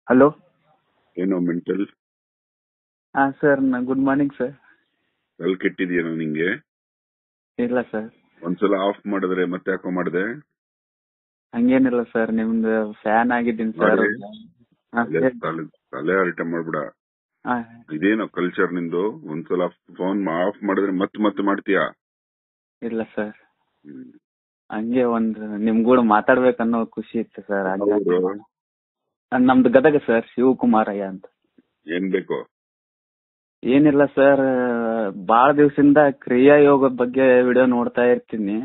Hello ಏನೋ mental ಹಾಂ sir good morning sir ತಲೆ ಕೆಟ್ಟಿದ್ಯೇನೋ ನಿಂಗೆ ಇಲ್ಲ ಸರ್ ಒಂದ್ಸಲ ಆಫ್ ಮಾಡಿದ್ರೆ ಮತ್ತೆ ಯಾಕೋ ಮಾಡಿದೆ ಹಂಗೇನಿಲ್ಲ ಸರ್ ನಿಮ್ದು ಫ್ಯಾನ್ ಆಗಿದ್ದೀನಿ ಸರ್ ಮಾಡಿ. ಹಾಂ ತಲೆ ತಲೆ- ತಲೆ ಅಲ್ಟ ಮಾಡ್ಬಿಡ ಹಾಂ ಇದೇನೋ ಕಲ್ಚರ್ ನಿಂದು ಒಂದ್ಸಲ ಫೋನ್ ಆಫ್ ಮಾಡಿದ್ರೆ ಮತ್ತೆ ಮತ್ತೆ ಮಾಡ್ತೀಯಾ ಇಲ್ಲ ಸರ್ ಹ್ಮ್. ಹಂಗೆ ಒಂದು ನಿಮ್ ಕೂಡ ಮಾತಾಡ್ಬೇಕನ್ನೋ ಖುಷಿ ಇತ್ತು ಸರ್ ಹಂಗಾಗಿ ಹೌದು. ನಮ್ದು ಗದಗ ಸರ್ ಶಿವಕುಮಾರಯ್ಯ ಅಂತ ಏನ್ ಬೇಕು ಏನಿಲ್ಲ ಸರ್ ಭಾಳ ದಿವಸದಿಂದ ಕ್ರಿಯಾ ಯೋಗದ ಬಗ್ಗೆ ವಿಡಿಯೋ ನೋಡ್ತಾ ಇರ್ತೀನಿ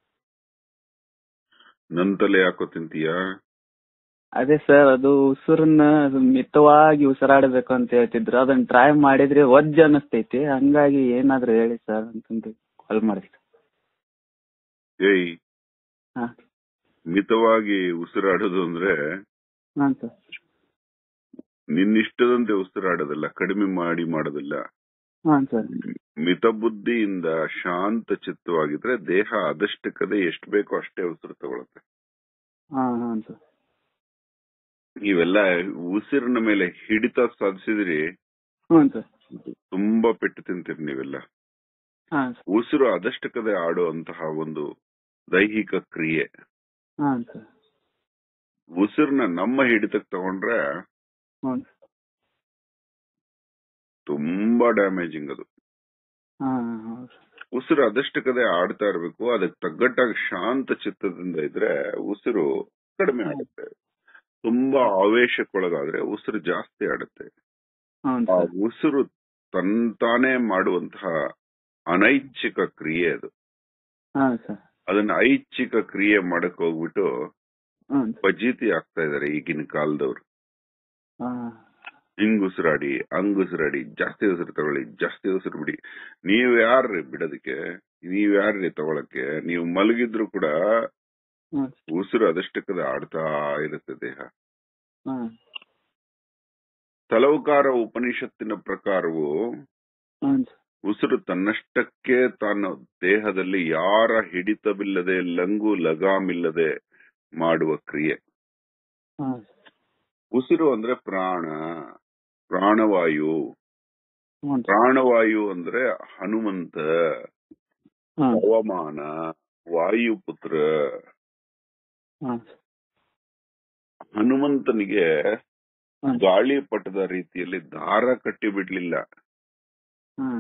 ನನ್ ತಲೆ ಯಾಕೋ ತಿಂತೀಯಾ ಅದೇ ಸರ್ ಅದು ಉಸಿರನ್ನ ಮಿತವಾಗಿ ಉಸಿರಾಡಬೇಕು ಅಂತ ಹೇಳ್ತಿದ್ರು ಅದನ್ನ ಟ್ರೈ ಮಾಡಿದ್ರೆ ವಜ್ಜ ಅನಿಸ್ತೈತಿ ಹಂಗಾಗಿ ಏನಾದ್ರು ಹೇಳಿ ಸರ್ ಅಂತಂದು ಕಾಲ್ ಮಾಡಿದೆ ಏಯ್ ಹಾ ಮಿತವಾಗಿ ಉಸಿರಾಡೋದು ಅಂದ್ರೆ ಹಾಂ ಸರ್ ನಿನ್ನಿಷ್ಟದಂತೆ ಉಸಿರಾಡೋದಲ್ಲ ಕಡಿಮೆ ಮಾಡಿ ಮಾಡೋದಿಲ್ಲ ಹಾಂ ಸರ್ ಮಿತ ಬುದ್ಧಿಯಿಂದ ಶಾಂತ ಚಿತ್ತವಾಗಿದ್ರೆ ದೇಹ ಅದಷ್ಟಕ್ಕದೆ ಎಷ್ಟು ಬೇಕೋ ಅಷ್ಟೇ ಉಸಿರು ತಗೊಳುತ್ತೆ ಹಾಂ ಹಾಂ ಸರ್ ನೀವೆಲ್ಲ ಉಸಿರಿನ ಮೇಲೆ ಹಿಡಿತ ಸಾಧಿಸಿದ್ರಿ ಹ್ಞೂ ಸರ್ ತುಂಬಾ ಪೆಟ್ಟು ತಿಂತೀರಿ ನೀವೆಲ್ಲ ಹಾಂ ಸರ್ ಉಸಿರು ಅದಷ್ಟಕ್ಕದೆ ಆಡುವಂತಹ ಒಂದು ದೈಹಿಕ ಕ್ರಿಯೆ ಹಾಂ ಸರ್ ಉಸಿರನ್ನ ನಮ್ಮ ಹಿಡಿತಕ್ಕೆ ತಗೊಂಡ್ರೆ ಹ್ಞೂ ತುಂಬಾ ಡ್ಯಾಮೇಜಿಂಗ್ ಅದು ಹಾಂ ಹಾಂ ಉಸಿರು ಅದಷ್ಟಕ್ಕದೆ ಆಡ್ತಾ ಇರಬೇಕು ಅದಕ್ಕೆ ತಗ್ಗಟ್ಟಾಗಿ ಶಾಂತ ಚಿತ್ತದಿಂದ ಇದ್ರೆ ಉಸಿರು ಕಡಿಮೆ ಆಡುತ್ತೆ ತುಂಬಾ ಆವೇಶಕ್ಕೊಳಗಾದ್ರೆ ಉಸಿರು ಜಾಸ್ತಿ ಆಡುತ್ತೆ ಹ್ಞೂ ಆ ಸರ್ ಉಸಿರು ತಂತಾನೇ ಮಾಡುವಂತಹ ಅನೈಚ್ಛಿಕ ಕ್ರಿಯೆ ಅದು ಹಾಂ ಸರ್ ಅದನ್ನ ಐಚ್ಛಿಕ ಕ್ರಿಯೆ ಮಾಡಕ್ ಹೋಗ್ಬಿಟ್ಟು ಹ್ಞೂ ಫಜೀತಿ ಆಗ್ತಾ ಇದಾರೆ ಈಗಿನ ಕಾಲದವ್ರು ಹಾಂ ಹಿಂಗ್ ಉಸಿರಾಡಿ ಹಂಗ್ ಉಸಿರಾಡಿ ಜಾಸ್ತಿ ಉಸಿರು ತಗೊಳ್ಳಿ ಜಾಸ್ತಿ ಉಸಿರು ಬಿಡಿ ನೀವ್ ಯಾರ್ರಿ ಬಿಡೋದಕ್ಕೆ ನೀವ್ ಯಾರ್ರಿ ತಗೊಳಕ್ಕೆ ನೀವು ಮಲಗಿದ್ರು ಕೂಡ ಹ್ಞೂ ಉಸಿರು ಅದಷ್ಟಕ್ಕದ ಆಡ್ತಾ ಇರುತ್ತೆ ದೇಹ ಹಾಂ ತಲವಕಾರ ಉಪನಿಷತ್ತಿನ ಪ್ರಕಾರವು ಹ್ಞೂ ಸರ್ ಉಸಿರು ತನ್ನಷ್ಟಕ್ಕೆ ತಾನು ದೇಹದಲ್ಲಿ ಯಾರ ಹಿಡಿತವಿಲ್ಲದೆ ಲಂಗು ಲಗಾಮಿಲ್ಲದೆ ಮಾಡುವ ಕ್ರಿಯೆ ಹಾಂ ಉಸಿರು ಅಂದ್ರೆ ಪ್ರಾಣ ಪ್ರಾಣವಾಯು ಹ್ಞೂ ಸರ್ ಪ್ರಾಣವಾಯು ಅಂದ್ರೆ ಹನುಮಂತ ಹಾಂ ಹವಾಮಾನ ವಾಯುಪುತ್ರ ಹಾಂ ಹನುಮಂತನಿಗೆ ಹಾಂ ಗಾಳಿಪಟದ ರೀತಿಯಲ್ಲಿ ದಾರ ಕಟ್ಟಿ ಬಿಡ್ಲಿಲ್ಲ ಹಾಂ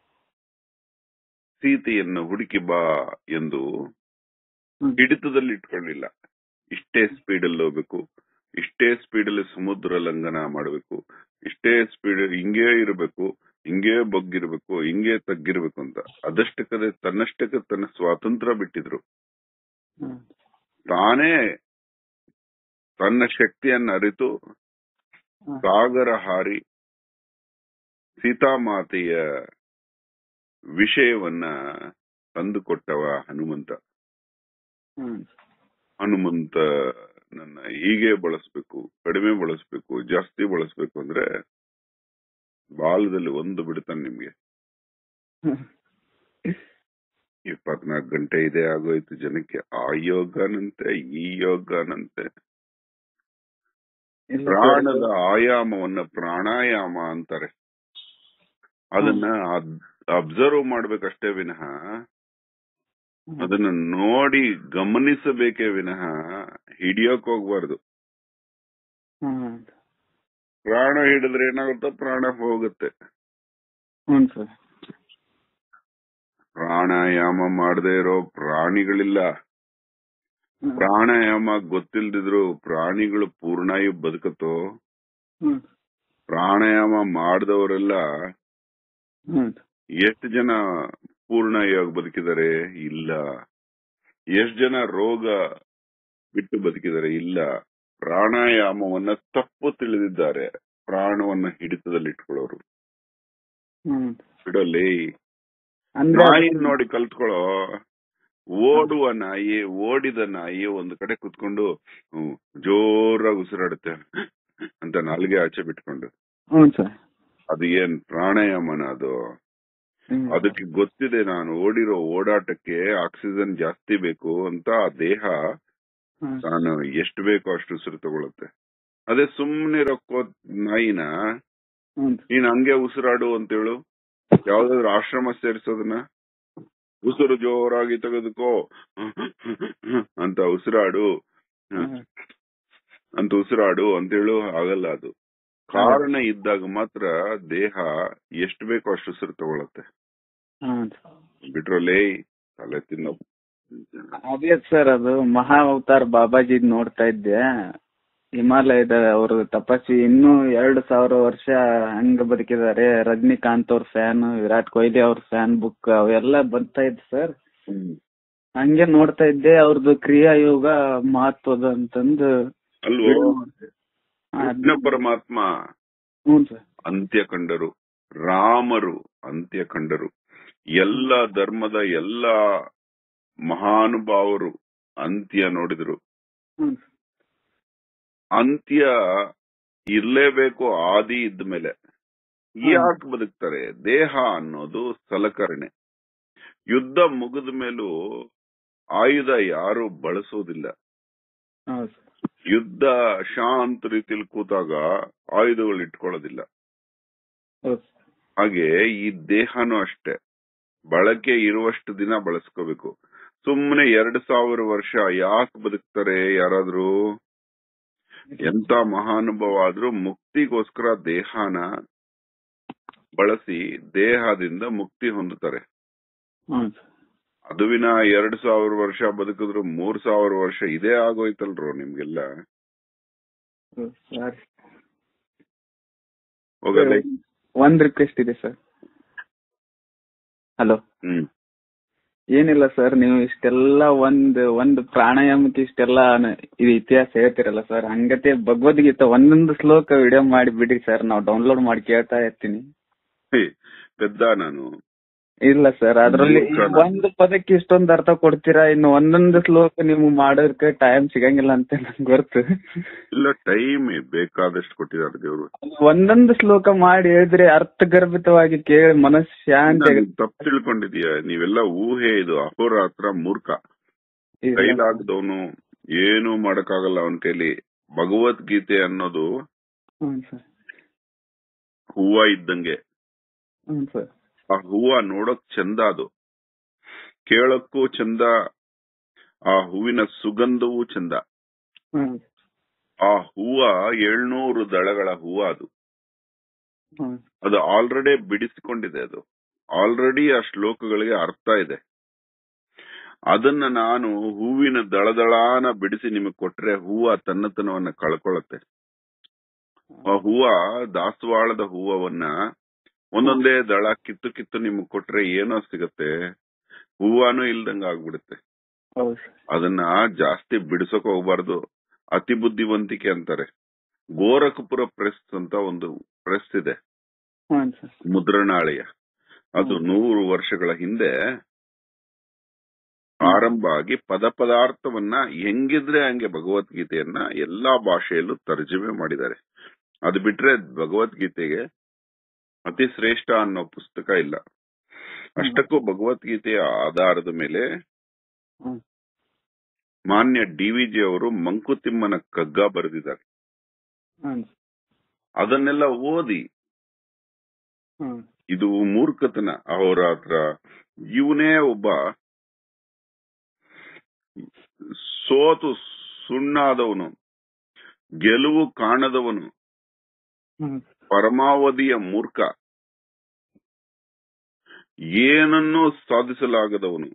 ಸೀತೆಯನ್ನು ಹುಡುಕಿ ಬಾ ಎಂದು ಹ್ಞೂ ಹಿಡಿತದಲ್ಲಿ ಇಟ್ಕೊಳ್ಳಿಲ್ಲ ಇಷ್ಟೇ ಸ್ಪೀಡ್ ಅಲ್ಲಿ ಹೋಗ್ಬೇಕು ಇಷ್ಟೇ ಸ್ಪೀಡ್ ಅಲ್ಲಿ ಸಮುದ್ರ ಲಂಘನ ಮಾಡಬೇಕು ಇಷ್ಟೇ ಸ್ಪೀಡ್ ಹಿಂಗೇ ಇರಬೇಕು ಹಿಂಗೇ ಬಗ್ಗಿರ್ಬೇಕು ಹಿಂಗೇ ತಗ್ಗಿರ್ಬೇಕು ಅಂತ ಅದಷ್ಟಕ್ಕದೆ ತನ್ನಷ್ಟಕ್ಕೆ ತನ್ನ ಸ್ವಾತಂತ್ರ್ಯ ಬಿಟ್ಟಿದ್ರು ಹಾಂ ತಾನೇ ತನ್ನ ಶಕ್ತಿಯನ್ನ ಅರಿತು ಹಾಂ ಸಾಗರ ಹಾರಿ ಸೀತಾಮಾತೆಯ ವಿಷಯವನ್ನ ತಂದುಕೊಟ್ಟವ ಹನುಮಂತ ಹ್ಞೂ ಹನುಮಂತ ನನ್ನ ಹೀಗೆ ಬಳಸ್ಬೇಕು ಕಡಿಮೆ ಬಳಸ್ಬೇಕು ಜಾಸ್ತಿ ಬಳಸ್ಬೇಕು ಅಂದ್ರೆ ಬಾಲದಲ್ಲಿ ಒಂದು ಬಿಡ್ತಾನೆ ನಿಮ್ಗೆ ಇಪ್ಪತ್ನಾಲ್ಕು ಗಂಟೆ ಇದೆ ಆಗೋಯ್ತು ಜನಕ್ಕೆ ಆ ಯೋಗನಂತೆ ಈ ಯೋಗನಂತೆ ಇಲ್ಲ ಪ್ರಾಣದ ಆಯಾಮವನ್ನ ಪ್ರಾಣಾಯಾಮ ಅಂತಾರೆ ಅದನ್ನ ಅಬ್ಸರ್ವ್ ಮಾಡ್ಬೇಕಷ್ಟೇ ವಿನಃ ಅದನ್ನ ನೋಡಿ ಗಮನಿಸಬೇಕೇ ವಿನಃ ಹಿಡಿಯೋಕ್ ಹೋಗ್ಬಾರ್ದು ಹಾಂ ಪ್ರಾಣ ಹಿಡಿದ್ರೆ ಏನಾಗುತ್ತೋ ಪ್ರಾಣ ಹೋಗುತ್ತೆ ಹ್ಞೂ ಸರ್ ಪ್ರಾಣಾಯಾಮ ಮಾಡದೇ ಇರೋ ಪ್ರಾಣಿಗಳಿಲ್ಲ ಪ್ರಾಣಾಯಾಮ ಗೊತ್ತಿಲ್ದಿದ್ರು ಪ್ರಾಣಿಗಳು ಪೂರ್ಣಾಯು ಬದುಕತ್ತೋ ಹ್ಞೂ ಪ್ರಾಣಾಯಾಮ ಮಾಡಿದವರೆಲ್ಲ ಹ್ಞೂ ಎಷ್ಟು ಜನ ಪೂರ್ಣಾಯಾಗಿ ಬದುಕಿದ್ದಾರೆ ಇಲ್ಲ ಎಷ್ಟು ಜನ ರೋಗ ಬಿಟ್ಟು ಬದುಕಿದ್ದಾರೆ ಇಲ್ಲ ಪ್ರಾಣಾಯಾಮವನ್ನ ತಪ್ಪು ತಿಳಿದಿದ್ದಾರೆ ಪ್ರಾಣವನ್ನ ಹಿಡಿತದಲ್ಲಿಟ್ಕೊಳ್ಳೋರು ಹ್ಞೂ ಬಿಡಲಿ ಅಂದ್ರೆ ನಾಯಿ ನೋಡಿ ಕಲ್ತ್ಕೊಳ್ಳೋ ಓಡುವ ನಾಯಿ ಓಡಿದ ನಾಯಿ ಒಂದು ಕಡೆ ಕುತ್ಕೊಂಡು ಹ್ಮ್, ಜೋರಾಗಿ ಉಸಿರಾಡುತ್ತೆ ಅಂತ ನಾಲ್ಗೆ ಆಚೆ ಬಿಟ್ಕೊಂಡು ಹ್ಞೂ ಸರ್ ಅದು ಏನ್ ಪ್ರಾಣಾಯಾಮನ ಅದು ಹ್ಮ್. ಅದಕ್ಕೆ ಗೊತ್ತಿದೆ ನಾನು ಓಡಿರೋ ಓಡಾಟಕ್ಕೆ ಆಕ್ಸಿಜನ್ ಜಾಸ್ತಿ ಬೇಕು ಅಂತ ಆ ದೇಹ ಹ್ಮ್. ತಾನು ಎಷ್ಟು ಬೇಕೋ ಅಷ್ಟು ಉಸಿರು ತಗೊಳುತ್ತೆ ಅದೇ ಸುಮ್ನೆ ರೊಕ್ಕೋ ನಾಯಿನ ಹ್ಞೂ ನೀನ್ ಹಂಗೆ ಉಸಿರಾಡು ಅಂತೇಳು ಯಾವ್ದಾದ್ರು ಆಶ್ರಮ ಸೇರಿಸೋದನ್ನ ಉಸಿರು ಜೋರಾಗಿ ತೆಗೆದುಕೋ ಅಂತ ಉಸಿರಾಡು ಹ್ಮ್. ಅಂತ ಉಸಿರಾಡು ಅಂತೇಳು ಆಗಲ್ಲ ಅದು ಕಾರಣ ಇದ್ದಾಗ ಮಾತ್ರ ದೇಹ ಎಷ್ಟು ಬೇಕೋ ಅಷ್ಟು ಉಸಿರು ತಗೊಳತ್ತೆ ಹ್ಮ್. ಬಿಟ್ರಲ್ಲೇ ತಲೆ ತಿನ್ನೋ ಅದೇ ಸರ್ ಅದು ಮಹಾ ಅವತಾರ್ ಬಾಬಾಜಿ ನೋಡ್ತಾ ಇದ್ದೆ ಹಿಮಾಲಯದ ಅವರು ತಪಸ್ವಿ ಇನ್ನೂ ಎರಡು ಸಾವಿರ ವರ್ಷ ಹಂಗ ಬದುಕಿದ್ದಾರೆ ರಜನಿಕಾಂತ್ ಅವ್ರ ಫ್ಯಾನ್ ವಿರಾಟ್ ಕೊಹ್ಲಿ ಅವ್ರ ಫ್ಯಾನ್ ಬುಕ್ ಅವೆಲ್ಲ ಬರ್ತಾ ಇತ್ತು ಸರ್ ಹಂಗೆ ನೋಡ್ತಾ ಇದ್ದೆ ಅವ್ರದ್ದು ಕ್ರಿಯಾ ಯೋಗ ಮಹತ್ವದ ಅಂತಂದು ಅಲ್ವೋ ಹಾ, ಕೃಷ್ಣ ಪರಮಾತ್ಮ ಹ್ಞೂ ಸರ್ ಅಂತ್ಯ ಕಂಡರು ರಾಮರು ಅಂತ್ಯ ಕಂಡರು ಎಲ್ಲ ಧರ್ಮದ ಎಲ್ಲ ಮಹಾನುಭಾವರು ಅಂತ್ಯ ನೋಡಿದ್ರು ಹ್ಞೂ ಅಂತ್ಯ ಇರ್ಲೇಬೇಕು ಆದಿ ಇದ್ಮೇಲೆ ಯಾಕೆ ಬದುಕ್ತಾರೆ ದೇಹ ಅನ್ನೋದು ಸಲಕರಣೆ ಯುದ್ಧ ಮುಗಿದ ಮೇಲೂ ಆಯುಧ ಯಾರು ಬಳಸೋದಿಲ್ಲ ಹೌದು ಸರ್ ಯುದ್ಧ ಶಾಂತ ರೀತಿಯಲ್ಲಿ ಕೂತಾಗ ಆಯುಧಗಳು ಇಟ್ಕೊಳ್ಳೋದಿಲ್ಲ ಹೌದು ಸರ್ ಹಾಗೆ ಈ ದೇಹನೂ ಅಷ್ಟೇ ಬಳಕೆ ಇರುವಷ್ಟು ದಿನ ಬಳಸ್ಕೋಬೇಕು ಸುಮ್ಮನೆ ಎರಡ್ ಸಾವಿರ ವರ್ಷ ಯಾಕೆ ಬದುಕ್ತಾರೆ ಯಾರಾದ್ರೂ ಎಂತ ಮಹಾನುಭವ ಆದ್ರೂ ಮುಕ್ತಿಗೋಸ್ಕರ ದೇಹನ ಬಳಸಿ ದೇಹದಿಂದ ಮುಕ್ತಿ ಹೊಂದುತ್ತಾರೆ ಹ್ಞೂ ಸರ್ ಅದು ವಿನ ಎರಡ್ ಸಾವಿರ ವರ್ಷ ಬದುಕಿದ್ರು ಮೂರ್ ಸಾವಿರ ವರ್ಷ ಇದೇ ಆಗೋಯ್ತಲ್ರು ನಿಮ್ಗೆಲ್ಲ ಹ್ಮ್, ಸರಿ ಹೋಗಲ್ಲ ಒಂದ್ ರಿಕ್ವೆಸ್ಟ್ ಇದೆ ಸರ್ ಹಲೋ ಹ್ಮ್ ಏನಿಲ್ಲ ಸರ್ ನೀವು ಇಷ್ಟೆಲ್ಲ ಒಂದ್ ಒಂದ್ ಪ್ರಾಣಾಯಾಮಕ್ಕೆ ಇಷ್ಟೆಲ್ಲ ನ- ಇದು ಇತಿಹಾಸ ಹೇಳ್ತಿರಲ್ಲ ಸರ್ ಹಂಗತೆ ಭಗವದ್ಗೀತೆ ಒಂದೊಂದು ಶ್ಲೋಕ ವಿಡಿಯೋ ಮಾಡಿ ಬಿಡಿ ಸರ್ ನಾವು ಡೌನ್ಲೋಡ್ ಮಾಡಿ ಕೇಳ್ತಾ ಇರ್ತೀನಿ ಹೇ, ಪೆದ್ದ ನಾನು ಇಲ್ಲ ಸರ್ ಅದ್ರಲ್ಲಿ ಮೂರ್ಖ ನಾನು. ಒಂದು ಪದಕ್ಕೆ ಇಷ್ಟೊಂದು ಅರ್ಥ ಕೊಡ್ತೀರಾ ಇನ್ನು ಒಂದೊಂದು ಶ್ಲೋಕ ನೀವು ಮಾಡೋದಕ್ಕೆ ಟೈಮ್ ಸಿಗಂಗಿಲ್ಲ ಅಂತ ನಂಗೆ ಗೊತ್ತು ಇಲ್ಲ ಟೈಮ್ ಬೇಕಾದಷ್ಟು ಕೊಟ್ಟಿದ್ದಾರೆ ದೇವ್ರು ಒಂದೊಂದು ಶ್ಲೋಕ ಮಾಡಿ ಹೇಳಿದ್ರೆ ಅರ್ಥಗರ್ಭಿತವಾಗಿ ಕೇಳಿ ಮನಸ್ಸು ಶಾಂತಿ ಆಗುತ್ತೆ. ತಪ್ಪು ತಿಳ್ಕೊಂಡಿದೀಯ ನೀವೆಲ್ಲ ಊಹೆ ಇದು ಅಹೋರಾತ್ರ ಮೂರ್ಖ ಇಲ್ಲ. ಕೈಲಾಗದವನು ಏನು ಮಾಡಕ್ಕಾಗಲ್ಲ ಅವನ ಕೈಲಿ ಭಗವದ್ಗೀತೆ ಅನ್ನೋದು ಹ್ಮ್ ಸರ್ ಹೂವ ಇದ್ದಂಗೆ ಹ್ಮ್ ಸರ್ ಆ ಹೂವ ನೋಡಕ್ ಚಂದ ಅದು ಕೇಳಕ್ಕೂ ಚಂದ ಆ ಹೂವಿನ ಸುಗಂಧವೂ ಚಂದ ಹ್ಮ್ ಆ ಹೂವ ಏಳ್ನೂರು ದಳಗಳ ಹೂವ ಅದು ಹ್ಮ್ ಅದು ಆಲ್ರೆಡಿ ಬಿಡಿಸಿಕೊಂಡಿದೆ ಅದು ಆಲ್ರೆಡಿ ಆ ಶ್ಲೋಕಗಳಿಗೆ ಅರ್ಥ ಇದೆ ಅದನ್ನ ನಾನು ಹೂವಿನ ದಳದಳಾನ ಬಿಡಿಸಿ ನಿಮಗೆ ಕೊಟ್ರೆ ಹೂವ ತನ್ನತನವನ್ನ ಕಳ್ಕೊಳ್ಳುತ್ತೆ ಆ ಹೂವ ದಾಸವಾಳದ ಹೂವವನ್ನ ಒಂದೊಂದೇ ದಳ ಕಿತ್ತು ಕಿತ್ತು ನಿಮಗೆ ಕೊಟ್ರೆ ಏನೋ ಸಿಗತ್ತೆ ಹೂವಾನು ಇಲ್ದಂಗ ಆಗ್ಬಿಡುತ್ತೆ ಹೌದು ಸರ್ ಅದನ್ನ ಜಾಸ್ತಿ ಬಿಡಿಸೋಕ್ ಹೋಗ್ಬಾರ್ದು ಅತಿ ಬುದ್ಧಿವಂತಿಕೆ ಅಂತಾರೆ ಗೋರಖಪುರ ಪ್ರೆಸ್ ಅಂತ ಒಂದು ಪ್ರೆಸ್ ಇದೆ ಹ್ಮ್ ಸರ್ ಮುದ್ರಣಾಲಯ ಅದು ಹ್ಮ್. ನೂರು ವರ್ಷಗಳ ಹಿಂದೆ ಆರಂಭ ಆಗಿ ಪದ ಪದಾರ್ಥವನ್ನ ಹೆಂಗಿದ್ರೆ ಹಂಗೆ ಭಗವದ್ಗೀತೆಯನ್ನ ಎಲ್ಲಾ ಭಾಷೆಯಲ್ಲೂ ತರ್ಜುಮೆ ಮಾಡಿದ್ದಾರೆ ಅದು ಬಿಟ್ರೆ ಭಗವದ್ಗೀತೆಗೆ ಅತಿ ಶ್ರೇಷ್ಠ ಅನ್ನೋ ಪುಸ್ತಕ ಇಲ್ಲ ಅಷ್ಟಕ್ಕೂ ಭಗವದ್ಗೀತೆಯ ಆಧಾರದ ಮೇಲೆ ಹ್ಮ್ ಮಾನ್ಯ ಡಿ ವಿಜಿ ಅವರು ಮಂಕುತಿಮ್ಮನ ಕಗ್ಗ ಬರೆದಿದ್ದಾರೆ ಹ್ಮ್ ಅದನ್ನೆಲ್ಲ ಓದಿ ಹ್ಮ್ ಇದು ಮೂರ್ಖತನ ಅವರ ಹತ್ರ ಇವನೇ ಒಬ್ಬ ಸೋತು ಸುಣ್ಣಾದವನು ಗೆಲುವು ಕಾಣದವನು ಹ್ಮ್ ಪರಮಾವಧಿಯ ಮೂರ್ಖ ಏನನ್ನೂ ಸಾಧಿಸಲಾಗದವನು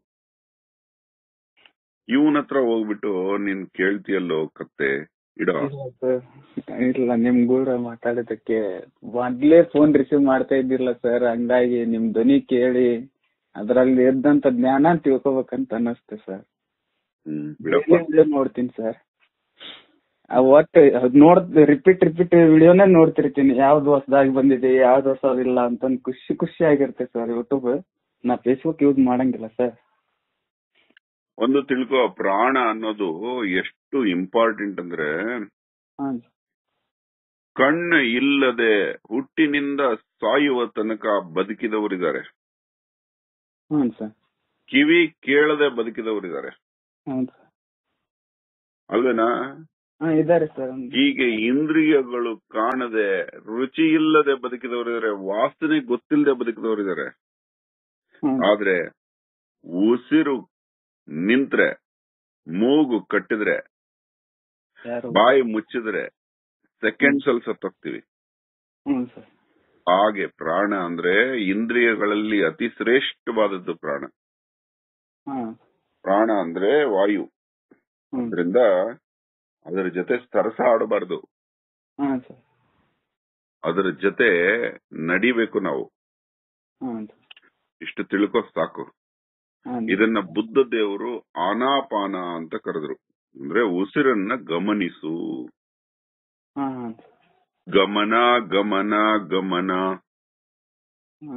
ಇವನ ಹತ್ರ ಹೋಗ್ಬಿಟ್ಟು ನೀನ್ ಕೇಳ್ತೀಯಲ್ಲೋ ಕತ್ತೆ ಇಡೋ ಇಲ್ಲ ಸರ್ ಇಲ್ಲ ನಿಮ್ ಕೂಡ ಮಾತಾಡೋದಕ್ಕೆ ಮೊದ್ಲೇ ಫೋನ್ ರಿಸೀವ್ ಮಾಡ್ತಾ ಇದ್ದಿಲ್ಲ ಸರ್ ಹಂಗಾಗಿ ನಿಮ್ ಧ್ವನಿ ಕೇಳಿ ಅದ್ರಲ್ಲಿ ಇದ್ದಂತ ಜ್ಞಾನ ತಿಳ್ಕೊಬೇಕಂತ ಅನ್ನಿಸ್ತು ಸರ್ ಹ್ಮ್ ಬಿಡಪ್ಪ ನೋಡ್ತೀನಿ ಸರ್ ಒಟ್ಟು ಅದ್ ನೋಡ್ ರಿಪೀಟ್ ರಿಪೀಟ್ ವಿಡಿಯೋನೇ ನೋಡ್ತಿರ್ತೀನಿ ಯಾವ್ದು ಹೊಸದಾಗಿ ಬಂದಿದೆ ಯಾವ್ದು ಹೊಸದಿಲ್ಲ ಅಂತಂದ್ ಖುಷಿ ಖುಷಿ ಆಗಿರುತ್ತೆ ಸರ್ ಯೂಟ್ಯೂಬ್ ನಾ ಫೇಸ್ಬುಕ್ ಯೂಸ್ ಮಾಡಂಗಿಲ್ಲ ಸರ್ ಒಂದು ತಿಳ್ಕೊ ಪ್ರಾಣ ಅನ್ನೋದು ಎಷ್ಟು ಇಂಪಾರ್ಟೆಂಟ್ ಅಂದ್ರೆ ಹಾಂ ಕಣ್ಣು ಇಲ್ಲದೆ ಹುಟ್ಟಿನಿಂದ ಸಾಯುವ ತನಕ ಬದುಕಿದವರಿದ್ದಾರೆ ಹ್ಞೂ ಸರ್ ಕಿವಿ ಕೇಳದೆ ಬದುಕಿದವರಿದ್ದಾರೆ ಹ್ಞೂ ಸರ್ ಅಲ್ವೇನಾ ಹಾ ಇದಾರೆ ಸರ್ ಹೀಗೆ ಇಂದ್ರಿಯಗಳು ಕಾಣದೆ ರುಚಿ ಇಲ್ಲದೆ ಬದುಕಿದವರಿದ್ದಾರೆ ವಾಸನೆ ಗೊತ್ತಿಲ್ಲದೆ ಬದುಕಿದವರಿದ್ದಾರೆ ಆದ್ರೆ ಉಸಿರು ನಿಂತ್ರೆ ಮೂಗು ಕಟ್ಟಿದ್ರೆ ಯಾರು ಬಾಯಿ ಮುಚ್ಚಿದ್ರೆ ಸೆಕೆಂಡ್ಸ್ ಅಲ್ಲಿ ಸತ್ತೋಗ್ತೀವಿ ಹ್ಮ್ ಸರ್ ಹಾಗೆ ಪ್ರಾಣ ಅಂದ್ರೆ ಇಂದ್ರಿಯಗಳಲ್ಲಿ ಅತಿ ಶ್ರೇಷ್ಠವಾದದ್ದು ಪ್ರಾಣ ಹಾ ಪ್ರಾಣ ಅಂದ್ರೆ ವಾಯು ಹ್ಮ್ ಅದರಿಂದ ಅದರ ಜೊತೆ ಸರಸ ಆಡಬಾರ್ದು ಹಾ ಸರ್ ಅದರ ಜೊತೆ ನಡಿಬೇಕು ನಾವು ಹಾ ಇಷ್ಟು ತಿಳ್ಕೊ ಸಾಕು ಹಾ ಇದನ್ನ ಬುದ್ಧ ದೇವರು ಆನಾಪಾನ ಅಂತ ಕರೆದ್ರು ಅಂದ್ರೆ ಉಸಿರನ್ನ ಗಮನಿಸು ಹಾ ಹಾ ಗಮನ ಗಮನ ಗಮನ ಹಾ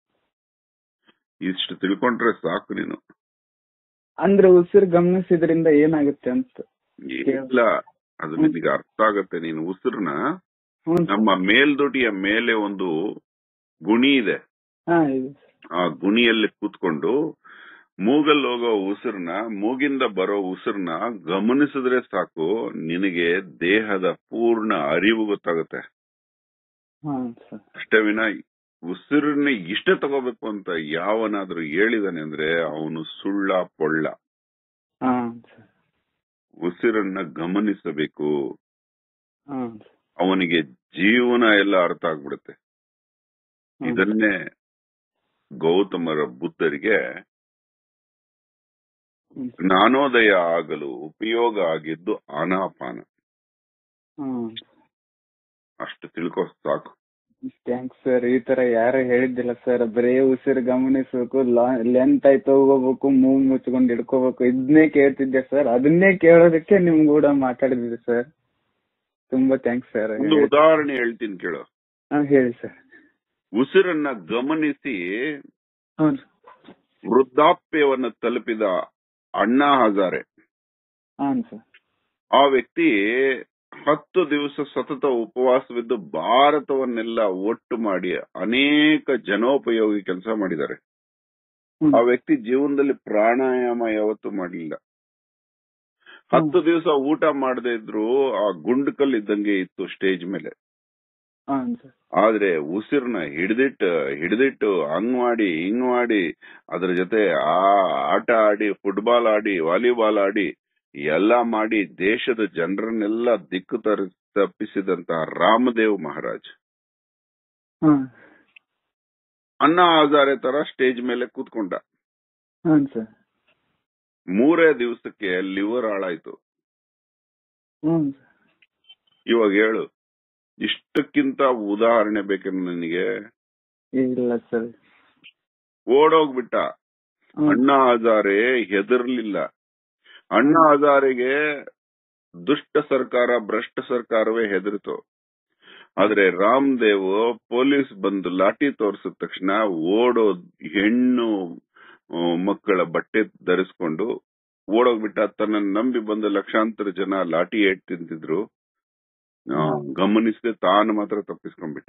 ಇಷ್ಟು ತಿಳ್ಕೊಂಡ್ರೆ ಸಾಕು ನೀನು ಅಂದ್ರೆ ಉಸಿರು ಗಮನಿಸಿದ್ರಿಂದ ಏನಾಗುತ್ತೆ ಅಂತ ಇಲ್ಲ ಅದು ನಿನಗೆ ಅರ್ಥ ಆಗತ್ತೆ ನೀನು ಉಸಿರನ್ನ ಹ್ಞೂ ನಮ್ಮ ಮೇಲ್ದೊಡಿಯ ಮೇಲೆ ಒಂದು ಗುಣಿ ಇದೆ ಹಾ ಇದೆ ಆ ಗುಣಿಯಲ್ಲಿ ಕೂತ್ಕೊಂಡು ಮೂಗಲ್ಲಿ ಹೋಗೋ ಉಸಿರನ್ನ ಮೂಗಿಂದ ಬರೋ ಉಸಿರನ್ನ ಗಮನಿಸಿದ್ರೆ ಸಾಕು ನಿನಗೆ ದೇಹದ ಪೂರ್ಣ ಅರಿವು ಗೊತ್ತಾಗುತ್ತೆ ಹಾ ಸರ್ ಅಷ್ಟೇ ವಿನ ಉಸಿರನ್ನ ಇಷ್ಟ ತಗೋಬೇಕು ಅಂತ ಯಾವನಾದ್ರೂ ಹೇಳಿದಾನೆ ಅಂದ್ರೆ ಅವನು ಸುಳ್ಳ ಪೊಳ್ಳ ಹಾ ಸರ್ ಉಸಿರನ್ನ ಗಮನಿಸಬೇಕು ಹಾ ಅವನಿಗೆ ಜೀವನ ಎಲ್ಲ ಅರ್ಥ ಆಗ್ಬಿಡುತ್ತೆ ಇದನ್ನೇ ಗೌತಮರ ಬುದ್ಧರಿಗೆ ಜ್ಞಾನೋದಯ ಆಗಲು ಉಪಯೋಗ ಆಗಿದ್ದು ಆನಾಪಾನ ಹ್ಮ್ ಅಷ್ಟು ತಿಳ್ಕೊ ಸಾಕು ಥ್ಯಾಂಕ್ಸ್ ಸರ್ ಈ ತರ ಯಾರು ಹೇಳಿದ್ದಿಲ್ಲ ಸರ್ ಬರೇ ಉಸಿರು ಗಮನಿಸ್ಬೇಕು ಲೆಂತ್ ಆಯ್ತು ಹೋಗ್ಬೇಕು ಮೂಗ್ ಮುಚ್ಕೊಂಡು ಹಿಡ್ಕೋಬೇಕು ಇದನ್ನೇ ಕೇಳ್ತಿದ್ದೆ ಸರ್ ಅದನ್ನೇ ಕೇಳೋದಕ್ಕೆ ನಿಮ್ ಕೂಡ ಮಾತಾಡಿದ್ವಿ ಸರ್ ತುಂಬಾ ಥ್ಯಾಂಕ್ಸ್ ಸರ್ ಒಂದು ಉದಾಹರಣೆ ಹೇಳ್ತೀನಿ ಕೇಳು ಹಾ ಹೇಳಿ ಸರ್ ಉಸಿರನ್ನ ಗಮನಿಸಿ ಹೌದು ವೃದ್ಧಾಪ್ಯವನ್ನ ತಲುಪಿದ ಅಣ್ಣಾ ಹಜಾರೆ ಹಾನ್ ಸರ್ ಆ ವ್ಯಕ್ತಿ ಹತ್ತು ದಿವಸ ಸತತ ಉಪವಾಸವಿದ್ದು ಭಾರತವನ್ನೆಲ್ಲ ಒಟ್ಟು ಮಾಡಿ ಅನೇಕ ಜನೋಪಯೋಗಿ ಕೆಲಸ ಮಾಡಿದ್ದಾರೆ ಹ್ಮ್. ಆ ವ್ಯಕ್ತಿ ಜೀವನದಲ್ಲಿ ಪ್ರಾಣಾಯಾಮ ಯಾವತ್ತೂ ಮಾಡಲಿಲ್ಲ ಹತ್ತು ದಿವಸ ಊಟ ಮಾಡದೇ ಇದ್ರು ಆ ಗುಂಡ್ಕಲ್ ಇದ್ದಂಗೆ ಇತ್ತು ಸ್ಟೇಜ್ ಮೇಲೆ ಹಾನ್ ಸರ್ ಆದ್ರೆ ಉಸಿರನ್ನ ಹಿಡಿದಿಟ್ಟು ಹಿಡಿದಿಟ್ಟು ಹಂಗ್ ಮಾಡಿ ಹಿಂಗ್ ಮಾಡಿ ಅದ್ರ ಜೊತೆ ಆ ಆಟ ಆಡಿ ಫುಟ್ಬಾಲ್ ಆಡಿ ವಾಲಿಬಾಲ್ ಆಡಿ ಎಲ್ಲ ಮಾಡಿ ದೇಶದ ಜನರನ್ನೆಲ್ಲ ದಿಕ್ಕು ತರ ತಪ್ಪಿಸಿದಂತಹ ರಾಮದೇವ್ ಮಹಾರಾಜ್ ಹಾ ಅಣ್ಣಾ ಹಜಾರೆ ತರ ಸ್ಟೇಜ್ ಮೇಲೆ ಕೂತ್ಕೊಂಡ ಹಾನ್ ಸರ್ ಮೂರೇ ದಿವಸಕ್ಕೆ ಲಿವರ್ ಹಾಳಾಯ್ತು ಹ್ಮ್ ಇವಾಗ ಹೇಳು ಇಷ್ಟಕ್ಕಿಂತ ಉದಾಹರಣೆ ಬೇಕೇನು ನನಗೆ ಇಲ್ಲ ಸರ್ ಓಡೋಗ್ಬಿಟ್ಟ ಅಣ್ಣಾ ಹಜಾರೆ ಹೆದರ್ಲಿಲ್ಲ ಅಣ್ಣಾ ಹಜಾರೆಗೆ ದುಷ್ಟ ಸರ್ಕಾರ ಭ್ರಷ್ಟ ಸರ್ಕಾರವೇ ಹೆದರಿತು ಆದ್ರೆ ರಾಮದೇವ್ ಪೊಲೀಸ್ ಬಂದು ಲಾಠಿ ತೋರಿಸಿದ ತಕ್ಷಣ ಓಡೋ ಹೆಣ್ಣು ಆ, ಮಕ್ಕಳ ಬಟ್ಟೆ ಧರಿಸ್ಕೊಂಡು ಓಡೋಗ್ಬಿಟ್ಟ ತನ್ನ ನಂಬಿ ಬಂದ ಲಕ್ಷಾಂತರ ಜನ ಲಾಠಿ ಏಟ್ ತಿಂತಿದ್ರು ಆ, ಗಮನಿಸದೆ ತಾನು ಮಾತ್ರ ತಪ್ಪಿಸ್ಕೊಂಡ್ಬಿಟ್ಟ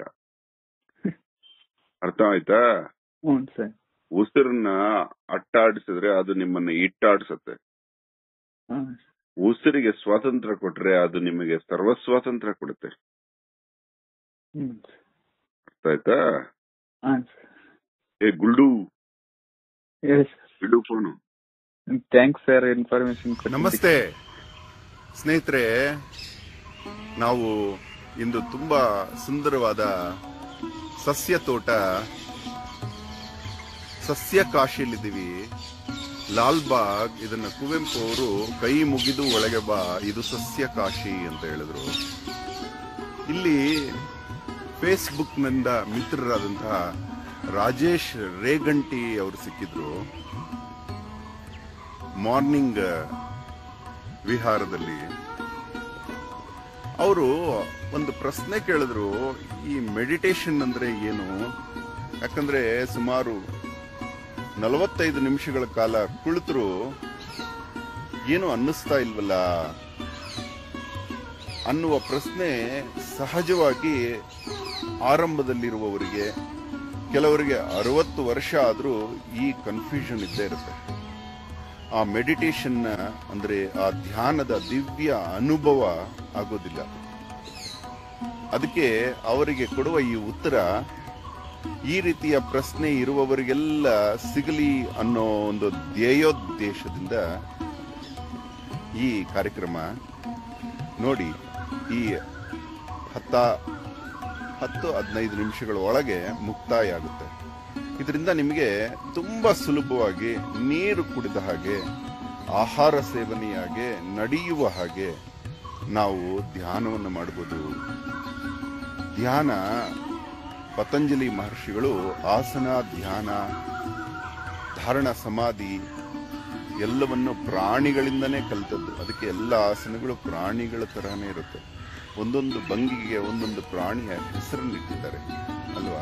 ಅರ್ಥ ಆಯ್ತಾ ಹ್ಞೂ ಸರ್ ಉಸಿರನ್ನ ಅಟ್ಟಾಡಿಸಿದ್ರೆ ಅದು ನಿಮ್ಮನ್ನ ಇಟ್ಟಾಡ್ಸತ್ತೆ ಹಾ ಉಸಿರಿಗೆ ಸ್ವಾತಂತ್ರ್ಯ ಕೊಟ್ರೆ ಅದು ನಿಮಗೆ ಸರ್ವ ಸ್ವಾತಂತ್ರ್ಯ ಕೊಡುತ್ತೆ ಹ್ಮ್ ಅರ್ಥ ಆಯ್ತಾ ಹಾಂ ಸರ್ ಏ ಗುಲ್ಡು ಹೇಳಿ ಸರ್ ಇಡು ಫೋನು ಥ್ಯಾಂಕ್ಸ್ ಸರ್ ಇನ್ಫಾರ್ಮೇಶನ್ ನಮಸ್ತೆ ಸ್ನೇಹಿತರೆ ನಾವು ಇಂದು ತುಂಬಾ ಸುಂದರವಾದ ಸಸ್ಯ ತೋಟ ಸಸ್ಯ ಕಾಶಿಯಲ್ಲಿದ್ದೀವಿ ಲಾಲ್ಬಾಗ್ ಇದನ್ನ ಕುವೆಂಪು ಅವರು ಕೈ ಮುಗಿದು ಒಳಗೆ ಬಾ ಇದು ಸಸ್ಯ ಕಾಶಿ ಅಂತ ಹೇಳಿದ್ರು ಇಲ್ಲಿ ಫೇಸ್ಬುಕ್ ನಿಂದ ಮಿತ್ರರಾದಂತಹ ರಾಜೇಶ್ ರೇಗಂಟಿ ಅವರು ಸಿಕ್ಕಿದ್ರು ಮಾರ್ನಿಂಗ್ ವಿಹಾರದಲ್ಲಿ ಅವರು ಒಂದು ಪ್ರಶ್ನೆ ಕೇಳಿದ್ರು ಈ ಮೆಡಿಟೇಷನ್ ಅಂದ್ರೆ ಏನು ಯಾಕಂದ್ರೆ ಸುಮಾರು ನಲವತ್ತೈದು ನಿಮಿಷಗಳ ಕಾಲ ಕುಳಿತರು ಏನು ಅನ್ನಿಸ್ತಾ ಇಲ್ವಲ್ಲ ಅನ್ನುವ ಪ್ರಶ್ನೆ ಸಹಜವಾಗಿ ಆರಂಭದಲ್ಲಿರುವವರಿಗೆ ಕೆಲವರಿಗೆ ಅರವತ್ತು ವರ್ಷ ಆದರೂ ಈ ಕನ್ಫ್ಯೂಷನ್ ಇದ್ದೇ ಇರುತ್ತೆ ಆ ಮೆಡಿಟೇಷನ್ ಅಂದ್ರೆ ಆ ಧ್ಯಾನದ ದಿವ್ಯ ಅನುಭವ ಆಗೋದಿಲ್ಲ ಅದಕ್ಕೆ ಅವರಿಗೆ ಕೊಡುವ ಈ ಉತ್ತರ ಈ ರೀತಿಯ ಪ್ರಶ್ನೆ ಇರುವವರಿಗೆಲ್ಲ ಸಿಗಲಿ ಅನ್ನೋ ಒಂದು ಧ್ಯೇಯೋದ್ದೇಶದಿಂದ ಈ ಕಾರ್ಯಕ್ರಮ ನೋಡಿ ಈ ಹತ್ತ ಹತ್ತು ಹದಿನೈದು ನಿಮಿಷಗಳ ಒಳಗೆ ಮುಕ್ತಾಯ ಆಗುತ್ತೆ ಇದರಿಂದ ನಿಮಗೆ ತುಂಬಾ ಸುಲಭವಾಗಿ ನೀರು ಕುಡಿದ ಹಾಗೆ ಆಹಾರ ಸೇವನೆಯಾಗೆ ನಡೆಯುವ ಹಾಗೆ ನಾವು ಧ್ಯಾನವನ್ನು ಮಾಡಬಹುದು ಧ್ಯಾನ ಪತಂಜಲಿ ಮಹರ್ಷಿಗಳು ಆಸನ ಧ್ಯಾನ ಧಾರಣ ಸಮಾಧಿ ಎಲ್ಲವನ್ನು ಪ್ರಾಣಿಗಳಿಂದನೇ ಕಲಿತದ್ದು ಅದಕ್ಕೆ ಎಲ್ಲ ಆಸನಗಳು ಪ್ರಾಣಿಗಳ ತರಹನೇ ಇರುತ್ತೆ ಒಂದೊಂದು ಭಂಗಿಗೆ ಒಂದೊಂದು ಪ್ರಾಣಿಯ ಹೆಸರನ್ನು ಇಟ್ಟಿದ್ದಾರೆ ಅಲ್ವಾ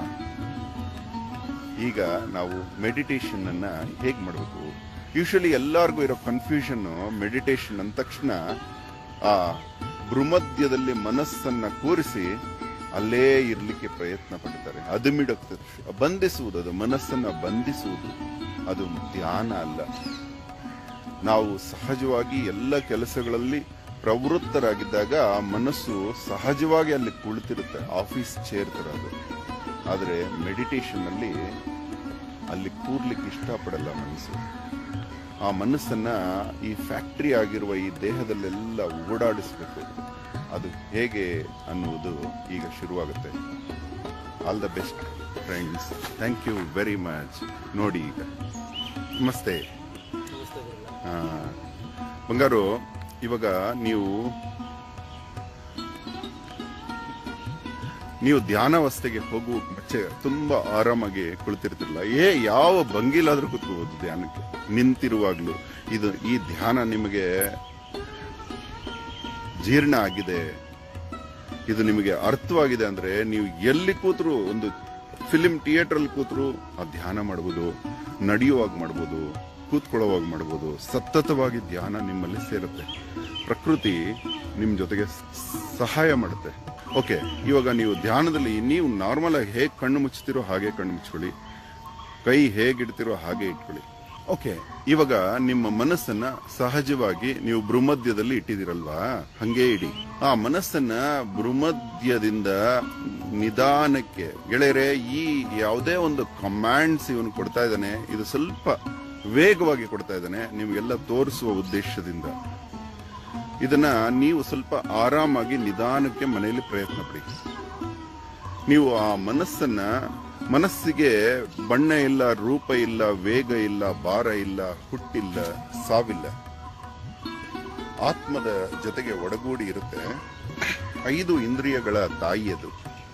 ಈಗ ನಾವು ಮೆಡಿಟೇಷನ್ ಅನ್ನ ಹೇಗ್ ಮಾಡಬೇಕು ಯೂಶಲಿ ಎಲ್ಲರಿಗೂ ಇರೋ ಕನ್ಫ್ಯೂಷನ್ ಮೆಡಿಟೇಷನ್ ಅಂದ ತಕ್ಷಣ ಆ ಭ್ರಮಧ್ಯದಲ್ಲಿ ಮನಸ್ಸನ್ನ ಕೂರಿಸಿ ಅಲ್ಲೇ ಇರ್ಲಿಕ್ಕೆ ಪ್ರಯತ್ನ ಪಡ್ತಾರೆ ಅದುಮಿಡೋಗ್ತದೆ ಬಂಧಿಸುವುದು ಅದು ಮನಸ್ಸನ್ನ ಬಂಧಿಸುವುದು ಅದು ಧ್ಯಾನ ಅಲ್ಲ ನಾವು ಸಹಜವಾಗಿ ಎಲ್ಲ ಕೆಲಸಗಳಲ್ಲಿ ಪ್ರವೃತ್ತರಾಗಿದ್ದಾಗ ಆ ಮನಸ್ಸು ಸಹಜವಾಗಿ ಅಲ್ಲಿ ಕುಳಿತಿರುತ್ತೆ ಆಫೀಸ್ ಚೇರ್ ತರ ಅದು ಆದರೆ ಮೆಡಿಟೇಷನ್ ಅಲ್ಲಿ ಅಲ್ಲಿ ಕೂರ್ಲಿಕ್ಕೆ ಇಷ್ಟಪಡಲ್ಲ ಮನಸ್ಸು ಆ ಮನಸ್ಸನ್ನ ಈ ಫ್ಯಾಕ್ಟರಿ ಆಗಿರುವ ಈ ದೇಹದಲ್ಲೆಲ್ಲ ಓಡಾಡಿಸ್ಬೇಕು ಅದು ಹೇಗೆ ಅನ್ನುವುದು ಈಗ ಶುರುವಾಗುತ್ತೆ all the best friends thank you very much ನೋಡಿ ಈಗ ನಮಸ್ತೆ ಆ, ಬಂಗಾರು ಇವಾಗ ನೀವು ನೀವು ಧ್ಯಾನಾವಸ್ಥೆಗೆ ಹೋಗುವ ಮುಂಚೆ ತುಂಬಾ ಆರಾಮಾಗಿ ಕುಳಿತಿರ್ತಿರಲ್ಲ ಏ ಯಾವ ಭಂಗಿಲಾದ್ರೂ ಕೂತ್ಕೋಬಹುದು ಧ್ಯಾನಕ್ಕೆ ನಿಂತಿರುವಾಗ್ಲೂ ಇದು ಈ ಧ್ಯಾನ ನಿಮಗೆ ಜೀರ್ಣ ಆಗಿದೆ ಇದು ನಿಮಗೆ ಅರ್ಥವಾಗಿದೆ ಅಂದ್ರೆ ನೀವು ಎಲ್ಲಿ ಕೂತ್ರು ಒಂದು ಫಿಲಿಂ ಥಿಯೇಟರ್ ಅಲ್ಲಿ ಕೂತ್ರು ಆ ಧ್ಯಾನ ಮಾಡಬಹುದು ನಡೆಯುವಾಗ ಮಾಡಬಹುದು ಕೂತ್ಕೊಳ್ಳೋವಾಗ ಮಾಡಬಹುದು ಸತತವಾಗಿ ಧ್ಯಾನ ನಿಮ್ಮಲ್ಲಿ ಸೇರುತ್ತೆ ಪ್ರಕೃತಿ ನಿಮ್ ಜೊತೆಗೆ ಸ- ಸಹಾಯ ಮಾಡುತ್ತೆ ಓಕೆ ಇವಾಗ ನೀವು ಧ್ಯಾನದಲ್ಲಿ ನೀವು ನಾರ್ಮಲ್ ಆಗಿ ಹೇಗೆ ಕಣ್ಣು ಮುಚ್ಚುತ್ತೀರೋ ಹಾಗೆ ಕಣ್ಣು ಮುಚ್ಕೊಳ್ಳಿ ಕೈ ಹೇಗಿಡ್ತಿರೋ ಹಾಗೆ ಇಟ್ಕೊಳ್ಳಿ ಓಕೆ ಇವಾಗ ನಿಮ್ಮ ಮನಸ್ಸನ್ನ ಸಹಜವಾಗಿ ನೀವು ಭ್ರಮಧ್ಯದಲ್ಲಿ ಇಟ್ಟಿದಿರಲ್ವಾ ಹಂಗೆ ಇಡಿ ಆ ಮನಸ್ಸನ್ನ ಭ್ರಮಧ್ಯದಿಂದ ನಿಧಾನಕ್ಕೆ ಗೆಳೆಯರೆ ಈ ಯಾವುದೇ ಒಂದು ಕಮಾಂಡ್ಸ್ ಇವನು ಕೊಡ್ತಾ ಇದ್ದಾನೆ ಇದು ಸ್ವಲ್ಪ ವೇಗವಾಗಿ ಕೊಡ್ತಾ ಇದ್ದಾನೆ ನಿಮ್ಗೆಲ್ಲ ತೋರಿಸುವ ಉದ್ದೇಶದಿಂದ ಇದನ್ನ ನೀವು ಸ್ವಲ್ಪ ಆರಾಮಾಗಿ ನಿಧಾನಕ್ಕೆ ಮನೆಯಲ್ಲಿ ಪ್ರಯತ್ನ ಪಡಿ ನೀವು ಆ ಮನಸ್ಸನ್ನ ಮನಸ್ಸಿಗೆ ಬಣ್ಣ ಇಲ್ಲ ರೂಪ ಇಲ್ಲ ವೇಗ ಇಲ್ಲ ಭಾರ ಇಲ್ಲ ಹುಟ್ಟಿಲ್ಲ ಸಾವಿಲ್ಲ ಆತ್ಮದ ಜೊತೆಗೆ ಒಡಗೂಡಿ ಇರುತ್ತೆ ಐದು ಇಂದ್ರಿಯಗಳ ತಾಯಿ ಅದು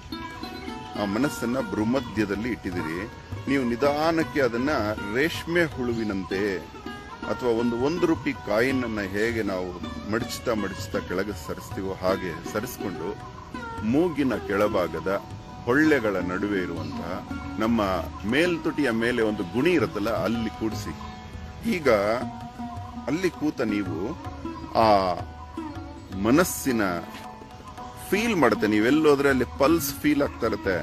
ಆ ಮನಸ್ಸನ್ನ ಭ್ರಮಧ್ಯದಲ್ಲಿ ಇಟ್ಟಿದ್ದೀರಿ ನೀವು ನಿಧಾನಕ್ಕೆ ಅದನ್ನ ರೇಷ್ಮೆ ಹುಳುವಿನಂತೆ ಅಥವಾ ಒಂದು ಒಂದು ರೂಪಿ ಕಾಯಿನ್ ಅನ್ನ ಹೇಗೆ ನಾವು ಮಡಚ್ತಾ ಮಡಚ್ತಾ ಕೆಳಗೆ ಸರಿಸ್ತೀವೋ ಹಾಗೆ ಸರಿಸ್ಕೊಂಡು ಮೂಗಿನ ಕೆಳಭಾಗದ ಹೊಳ್ಳೆಗಳ ನಡುವೆ ಇರುವಂತಹ ನಮ್ಮ ಮೇಲ್ತುಟಿಯ ಮೇಲೆ ಒಂದು ಗುಣಿ ಇರುತ್ತಲ್ಲ ಅಲ್ಲಿ ಕೂಡಿಸಿ ಈಗ ಅಲ್ಲಿ ಕೂತ ನೀವು ಆ ಮನಸ್ಸಿನ ಫೀಲ್ ಮಾಡುತ್ತೆ ನೀವೆಲ್ಲೋದ್ರೆ ಅಲ್ಲಿ ಪಲ್ಸ್ ಫೀಲ್ ಆಗ್ತಾ ಇರುತ್ತೆ